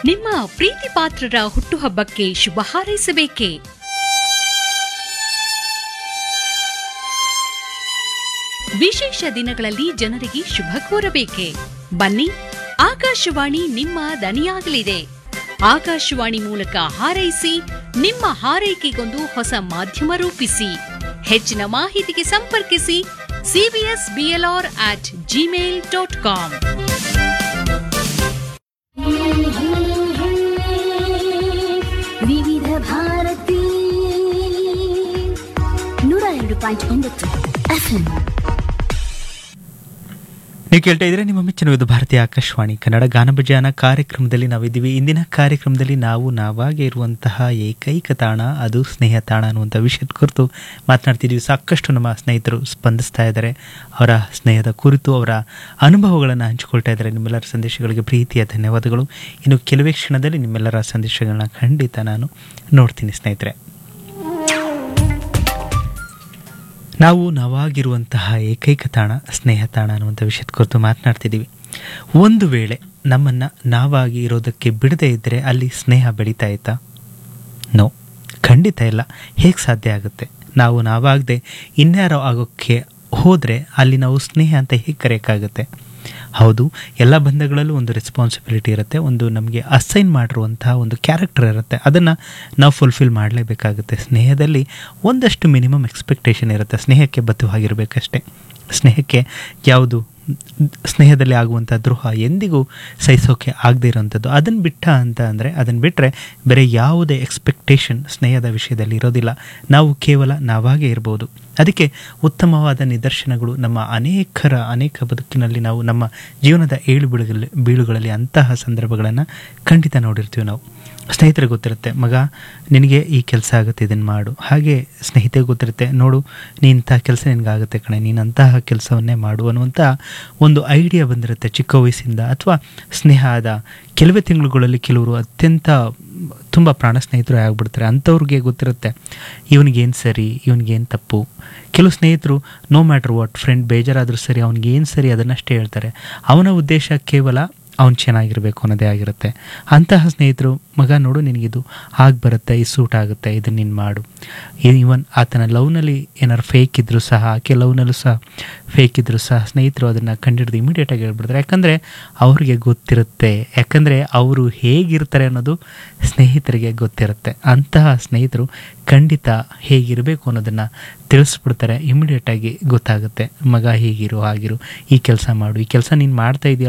ನಿಮ್ಮ ಪ್ರೀತಿ ಪಾತ್ರರ ಹುಟ್ಟುಹಬ್ಬಕ್ಕೆ ಶುಭ ಹಾರೈಸಬೇಕೇ ವಿಶೇಷ ದಿನಗಳಲ್ಲಿ ಜನರಿಗೆ ಶುಭ ಕೋರಬೇಕೆ ಬನ್ನಿ ಆಕಾಶವಾಣಿ ನಿಮ್ಮ ದನಿಯಾಗಲಿದೆ ಆಕಾಶವಾಣಿ ಮೂಲಕ ಹಾರೈಸಿ ನಿಮ್ಮ ಹಾರೈಕೆಗೊಂದು ಹೊಸ ಮಾಧ್ಯಮ ರೂಪಿಸಿ ಹೆಚ್ಚಿನ ಮಾಹಿತಿಗೆ ಸಂಪರ್ಕಿಸಿ CBS BLR at gmail dot com Vividha Bharati ನೂರ ಎರಡು ಪಾಯಿಂಟ್ ಒಂಬತ್ತು ಎಫ್ಎಂ ನೀವು ಕೇಳ್ತಾ ಇದ್ರೆ ನಿಮ್ಮ ಮೆಚ್ಚಿನ ವಿವಿಧ ಭಾರತೀಯ ಆಕಾಶವಾಣಿ ಕನ್ನಡ ಗಾನಭಜಾನ ಕಾರ್ಯಕ್ರಮದಲ್ಲಿ ನಾವಿದ್ದೀವಿ ಇಂದಿನ ಕಾರ್ಯಕ್ರಮದಲ್ಲಿ ನಾವು ನಾವಾಗೇ ಇರುವಂತಹ ಏಕೈಕ ತಾಣ ಅದು ಸ್ನೇಹ ತಾಣ ಅನ್ನುವಂಥ ವಿಷಯದ ಕುರಿತು ಮಾತನಾಡ್ತಿದ್ದೀವಿ ಸಾಕಷ್ಟು ನಮ್ಮ ಸ್ನೇಹಿತರು ಸ್ಪಂದಿಸ್ತಾ ಇದ್ದಾರೆ ಅವರ ಸ್ನೇಹದ ಕುರಿತು ಅವರ ಅನುಭವಗಳನ್ನು ಹಂಚಿಕೊಳ್ತಾ ಇದ್ದಾರೆ ನಿಮ್ಮೆಲ್ಲರ ಸಂದೇಶಗಳಿಗೆ ಪ್ರೀತಿಯ ಧನ್ಯವಾದಗಳು ಇನ್ನು ಕೆಲವೇ ಕ್ಷಣದಲ್ಲಿ ನಿಮ್ಮೆಲ್ಲರ ಸಂದೇಶಗಳನ್ನ ಖಂಡಿತ ನಾನು ನೋಡ್ತೀನಿ ಸ್ನೇಹಿತರೆ ನಾವು ನಾವಾಗಿರುವಂತಹ ಏಕೈಕ ತಾಣ ಸ್ನೇಹ ತಾಣ ಅನ್ನುವಂಥ ವಿಷಯದ ಕುರಿತು ಮಾತನಾಡ್ತಿದ್ದೀವಿ ಒಂದು ವೇಳೆ ನಮ್ಮನ್ನು ನಾವಾಗಿ ಇರೋದಕ್ಕೆ ಬಿಡದೇ ಇದ್ದರೆ ಅಲ್ಲಿ ಸ್ನೇಹ ಬೆಳೀತಾ ಇತ್ತಾ ನೋ ಖಂಡಿತ ಇಲ್ಲ ಹೇಗೆ ಸಾಧ್ಯ ಆಗುತ್ತೆ ನಾವು ನಾವಾಗದೆ ಇನ್ಯಾರೋ ಆಗೋಕ್ಕೆ ಹೋದರೆ ಅಲ್ಲಿ ನಾವು ಸ್ನೇಹ ಅಂತ ಹೇಗೆ ಕರೆಯೋಕ್ಕಾಗುತ್ತೆ ಹೌದು ಎಲ್ಲ ಬಂಧಗಳಲ್ಲೂ ಒಂದು ರೆಸ್ಪಾನ್ಸಿಬಿಲಿಟಿ ಇರುತ್ತೆ ಒಂದು ನಮಗೆ ಅಸೈನ್ ಮಾಡಿರುವಂತಹ ಒಂದು ಕ್ಯಾರೆಕ್ಟರ್ ಇರುತ್ತೆ ಅದನ್ನು ನಾವು ಫುಲ್ಫಿಲ್ ಮಾಡಲೇಬೇಕಾಗುತ್ತೆ ಸ್ನೇಹದಲ್ಲಿ ಒಂದಷ್ಟು ಮಿನಿಮಮ್ ಎಕ್ಸ್ಪೆಕ್ಟೇಷನ್ ಇರುತ್ತೆ ಸ್ನೇಹಕ್ಕೆ ಬದ್ಧವಾಗಿರಬೇಕಷ್ಟೇ ಸ್ನೇಹಕ್ಕೆ ಯಾವುದು ಸ್ನೇಹದಲ್ಲಿ ಆಗುವಂಥ ದ್ರೋಹ ಎಂದಿಗೂ ಸಹಿಸೋಕೆ ಆಗದೇ ಇರೋವಂಥದ್ದು ಅದನ್ನು ಬಿಟ್ಟ ಅಂತ ಅಂದರೆ ಅದನ್ನು ಬಿಟ್ಟರೆ ಬೇರೆ ಯಾವುದೇ ಎಕ್ಸ್ಪೆಕ್ಟೇಷನ್ ಸ್ನೇಹದ ವಿಷಯದಲ್ಲಿ ಇರೋದಿಲ್ಲ ನಾವು ಕೇವಲ ನಾವಾಗೇ ಇರ್ಬೋದು ಅದಕ್ಕೆ ಉತ್ತಮವಾದ ನಿದರ್ಶನಗಳು ನಮ್ಮ ಅನೇಕರ ಅನೇಕ ಬದುಕಿನಲ್ಲಿ ನಾವು ನಮ್ಮ ಜೀವನದ ಏಳು ಬೀಳುಗಳಲ್ಲಿ ಬೀಳುಗಳಲ್ಲಿ ಅಂತಹ ಸಂದರ್ಭಗಳನ್ನು ಖಂಡಿತ ನೋಡಿರ್ತೀವಿ ನಾವು ಸ್ನೇಹಿತರಿಗೆ ಗೊತ್ತಿರುತ್ತೆ ಮಗ ನಿನಗೆ ಈ ಕೆಲಸ ಆಗುತ್ತೆ ಇದನ್ನು ಮಾಡು ಹಾಗೆ ಸ್ನೇಹಿತರಿಗೆ ಗೊತ್ತಿರುತ್ತೆ ನೋಡು ನೀಂಥ ಕೆಲಸ ನಿನಗಾಗುತ್ತೆ ಕಣೆ ನೀನು ಅಂತಹ ಕೆಲಸವನ್ನೇ ಮಾಡು ಅನ್ನುವಂಥ ಒಂದು ಐಡಿಯಾ ಬಂದಿರುತ್ತೆ ಚಿಕ್ಕ ವಯಸ್ಸಿಂದ ಅಥವಾ ಸ್ನೇಹ ಆದ ಕೆಲವೇ ತಿಂಗಳುಗಳಲ್ಲಿ ಕೆಲವರು ಅತ್ಯಂತ ತುಂಬ ಪ್ರಾಣ ಸ್ನೇಹಿತರು ಆಗ್ಬಿಡ್ತಾರೆ ಅಂಥವ್ರಿಗೆ ಗೊತ್ತಿರುತ್ತೆ ಇವನಿಗೇನು ಸರಿ ಇವನಿಗೇನು ತಪ್ಪು ಕೆಲವು ಸ್ನೇಹಿತರು ನೋ ಮ್ಯಾಟ್ರ್ ವಾಟ್ ಫ್ರೆಂಡ್ ಬೇಜಾರಾದರೂ ಸರಿ ಅವ್ನಿಗೇನು ಸರಿ ಅದನ್ನಷ್ಟೇ ಹೇಳ್ತಾರೆ ಅವನ ಉದ್ದೇಶ ಕೇವಲ ಅವ್ನು ಚೆನ್ನಾಗಿರಬೇಕು ಅನ್ನೋದೇ ಆಗಿರುತ್ತೆ ಅಂತಹ ಸ್ನೇಹಿತರು ಮಗ ನೋಡು ನಿನಗಿದು ಆಗಿ ಬರುತ್ತೆ ಈ ಸೂಟ್ ಆಗುತ್ತೆ ಇದನ್ನು ನೀನು ಮಾಡು ಈವನ್ ಆತನ ಲವ್ನಲ್ಲಿ ಏನಾರು ಫೇಕ್ ಇದ್ದರೂ ಸಹ ಆಕೆ ಲವ್ನಲ್ಲೂ ಸಹ ಫೇಕ್ ಇದ್ದರೂ ಸಹ ಸ್ನೇಹಿತರು ಅದನ್ನು ಕಂಡಿಡಿದು ಇಮಿಡಿಯೇಟಾಗಿ ಹೇಳ್ಬಿಡ್ತಾರೆ ಯಾಕಂದರೆ ಅವ್ರಿಗೆ ಗೊತ್ತಿರುತ್ತೆ ಯಾಕಂದರೆ ಅವರು ಹೇಗಿರ್ತಾರೆ ಅನ್ನೋದು ಸ್ನೇಹಿತರಿಗೆ ಗೊತ್ತಿರುತ್ತೆ ಅಂತಹ ಸ್ನೇಹಿತರು ಖಂಡಿತ ಹೇಗಿರಬೇಕು ಅನ್ನೋದನ್ನು ತಿಳಿಸ್ಬಿಡ್ತಾರೆ ಇಮಿಡಿಯೇಟಾಗಿ ಗೊತ್ತಾಗುತ್ತೆ ಮಗ ಹೀಗಿರು ಹಾಗಿರು ಈ ಕೆಲಸ ಮಾಡು ಈ ಕೆಲಸ ನೀನು ಮಾಡ್ತಾ ಇದೆಯಲ್ಲ